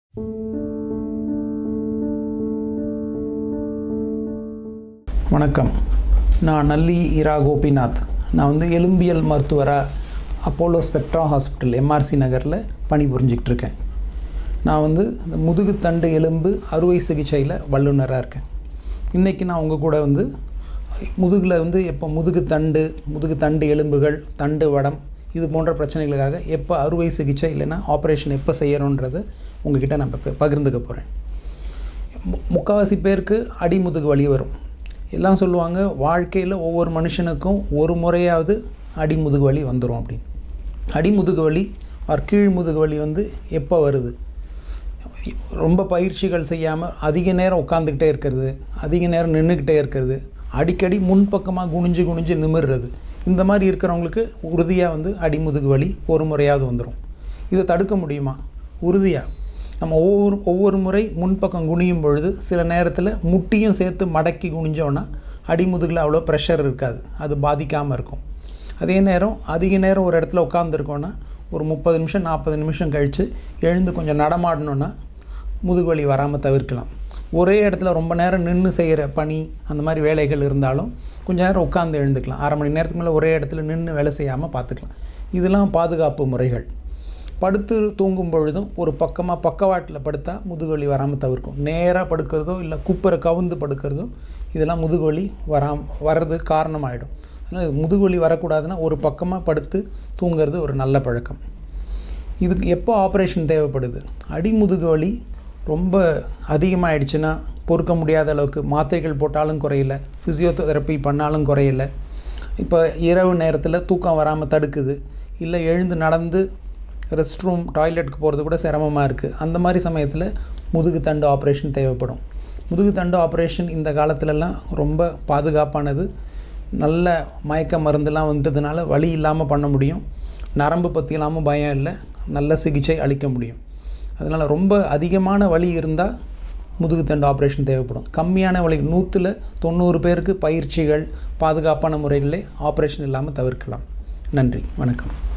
வணக்கம் நான் நல்லி இரா கோபிநாத் நான் வந்து எலும்பியல் மருத்துவராக அப்போலோ ஸ்பெக்ட்ரா ஹாஸ்பிட்டல் எம்ஆர்சி நகரில் பணிபுரிஞ்சிக்கிட்டு இருக்கேன் நான் வந்து இந்த முதுகுத்தண்டு எலும்பு அறுவை சிகிச்சையில் வல்லுநராக இருக்கேன் இன்றைக்கி நான் உங்கள் கூட வந்து முதுகில் வந்து எப்போ முதுகுத்தண்டு முதுகுத்தண்டு எலும்புகள் தண்டு வடம் இது போன்ற பிரச்சனைகளுக்காக எப்போ அறுவை சிகிச்சை இல்லைன்னா ஆப்ரேஷன் எப்போ செய்யணுன்றது உங்ககிட்ட நான் இப்போ பகிர்ந்துக்க போகிறேன் மு- முக்காவாசி பேருக்கு அடிமுதுகு வலி வரும் எல்லாம் சொல்லுவாங்க வாழ்க்கையில் ஒவ்வொரு மனுஷனுக்கும் ஒரு முறையாவது அடிமுதுகு வலி வந்துடும் அப்படின்னு அடிமுதுகு வலி ஆர் கீழ் முதுகு வலி வந்து எப்போ வருது ரொம்ப பயிற்சிகள் செய்யாமல் அதிக நேரம் உட்காந்துக்கிட்டே இருக்கிறது அதிக நேரம் நின்றுக்கிட்டே இருக்கிறது அடிக்கடி முன்பக்கமாக குனிஞ்சு குனிஞ்சு நிமிர்றது இந்த மாதிரி இருக்கிறவங்களுக்கு உறுதியாக வந்து அடிமுதுகு வலி ஒரு முறையாவது வந்துடும் இதை தடுக்க முடியுமா உறுதியாக நம்ம ஒவ்வொரு ஒவ்வொரு முறை முன்பக்கம் குனியும் பொழுது சில நேரத்தில் முட்டியும் சேர்த்து மடக்கி குனிஞ்சோன்னா அடிமுதுகில் அவ்வளோ ப்ரெஷர் இருக்காது அது பாதிக்காமல் இருக்கும் அதே நேரம் அதிக நேரம் ஒரு இடத்துல உட்காந்துருக்கோன்னா ஒரு முப்பது நிமிஷம் நாற்பது நிமிஷம் கழித்து எழுந்து கொஞ்சம் நடமாடணுன்னா முதுகு வலி வராமல் தவிர்க்கலாம் ஒரே இடத்துல ரொம்ப நேரம் நின்று செய்கிற பணி அந்த மாதிரி வேலைகள் இருந்தாலும் கொஞ்சம் நேரம் உட்காந்து எழுந்துக்கலாம் அரை மணி நேரத்துக்கு மேலே ஒரே இடத்துல நின்று வேலை செய்யாமல் பார்த்துக்கலாம் இதெல்லாம் பாதுகாப்பு முறைகள் படுத்து தூங்கும் பொழுதும் ஒரு பக்கமாக பக்கவாட்டில் படுத்தா முதுகுவலி வராமல் தவிர்க்கும் நேராக படுக்கிறதோ இல்லை குப்பரை கவுந்து படுக்கிறதோ இதெல்லாம் முதுகுவலி வராம வர்றதுக்கு காரணமாயிடும் அதனால் முதுகுவலி வரக்கூடாதுன்னா ஒரு பக்கமாக படுத்து தூங்குறது ஒரு நல்ல பழக்கம் இதுக்கு எப்போ ஆப்ரேஷன் தேவைப்படுது அடிமுதுகு வலி ரொம்ப அதிகமாகிடுச்சுன்னா பொறுக்க முடியாத அளவுக்கு மாத்திரைகள் போட்டாலும் குறையல ஃபிசியோதெரப்பி பண்ணாலும் குறையல இப்போ இரவு நேரத்தில் தூக்கம் வராமல் தடுக்குது இல்லை எழுந்து நடந்து ரெஸ்ட் ரூம் டாய்லெட்டுக்கு போகிறது கூட சிரமமாக இருக்குது அந்த மாதிரி சமயத்தில் முதுகு தண்டு ஆப்ரேஷன் தேவைப்படும் முதுகு தண்டு ஆப்ரேஷன் இந்த காலத்துலலாம் ரொம்ப பாதுகாப்பானது நல்ல மயக்க மருந்துலாம் வந்ததுனால வலி இல்லாமல் பண்ண முடியும் நரம்பு பற்றி இல்லாமல் பயம் இல்லை நல்ல சிகிச்சை அளிக்க முடியும் அதனால் ரொம்ப அதிகமான வலி இருந்தால் முதுகுத்தண்டு ஆப்ரேஷன் தேவைப்படும் கம்மியான வலி நூற்றில் தொண்ணூறு பேருக்கு பயிற்சிகள் பாதுகாப்பான முறைகளே ஆப்ரேஷன் இல்லாமல் தவிர்க்கலாம் நன்றி வணக்கம்